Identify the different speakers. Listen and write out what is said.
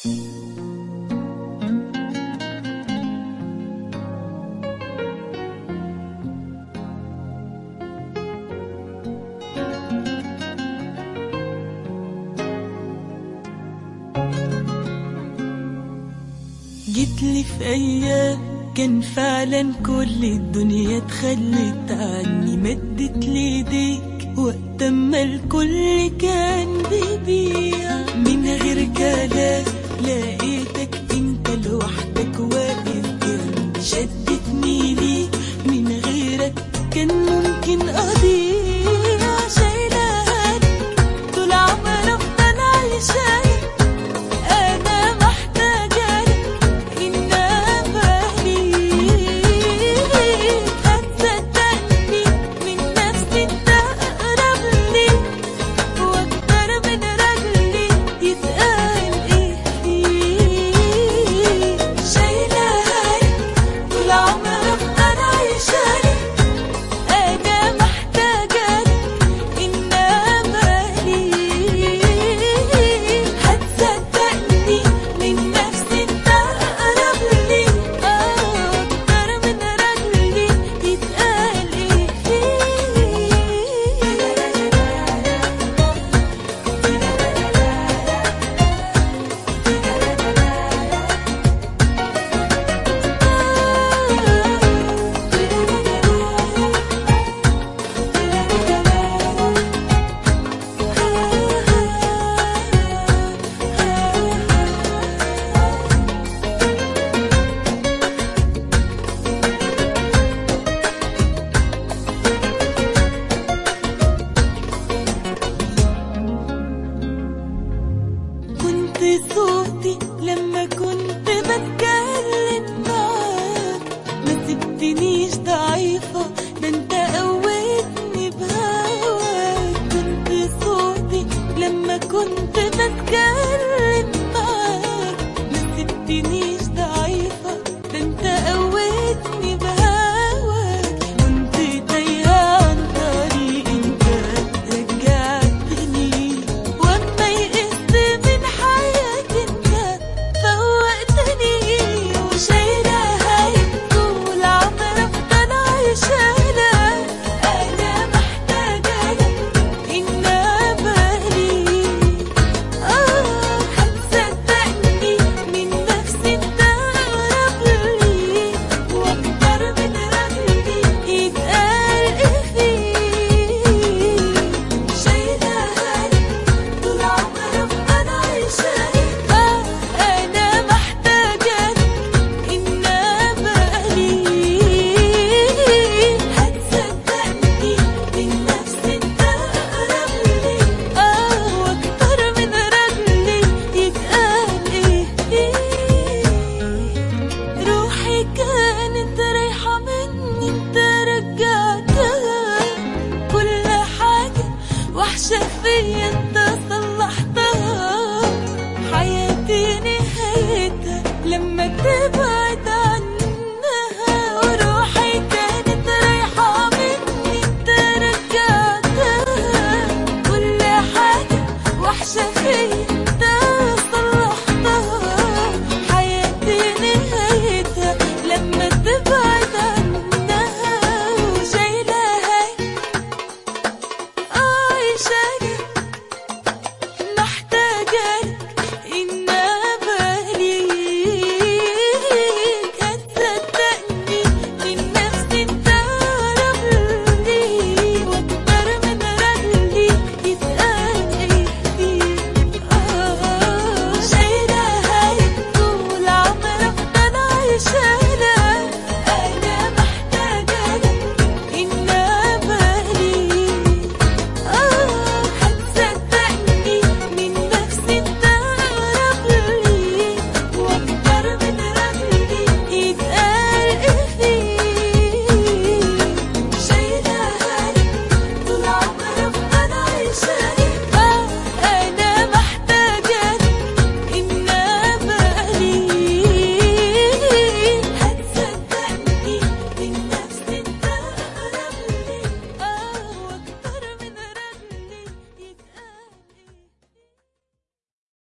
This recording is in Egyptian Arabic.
Speaker 1: جيت لي في ايام كان فعلا كل الدنيا اتخلت عني مدت لي ايديك وقت ما الكل كان بيبيع من غير كلام لقيتك انت لوحدك واقف جنبي شدتني ليك من غيرك كان ممكن اضيع شايلها طول عمري افضل عايشاك انا محتاجة إنما ليك هتصدقني من نفسي أنت أقرب لي وأكتر من رجلي يتقال إيه فيك شايلها طول عمري أفضل عايشة أنا محتاجة إنما ليك هتصدقني من نفسي أنت أقرب لي أكتر من رجلي يتقال إيه كنت صوتي لما كنت بتكلم معاك ما سبتنيش ضعيفة ده انت قويتني بهواك كنت صوتي لما كنت بتكلم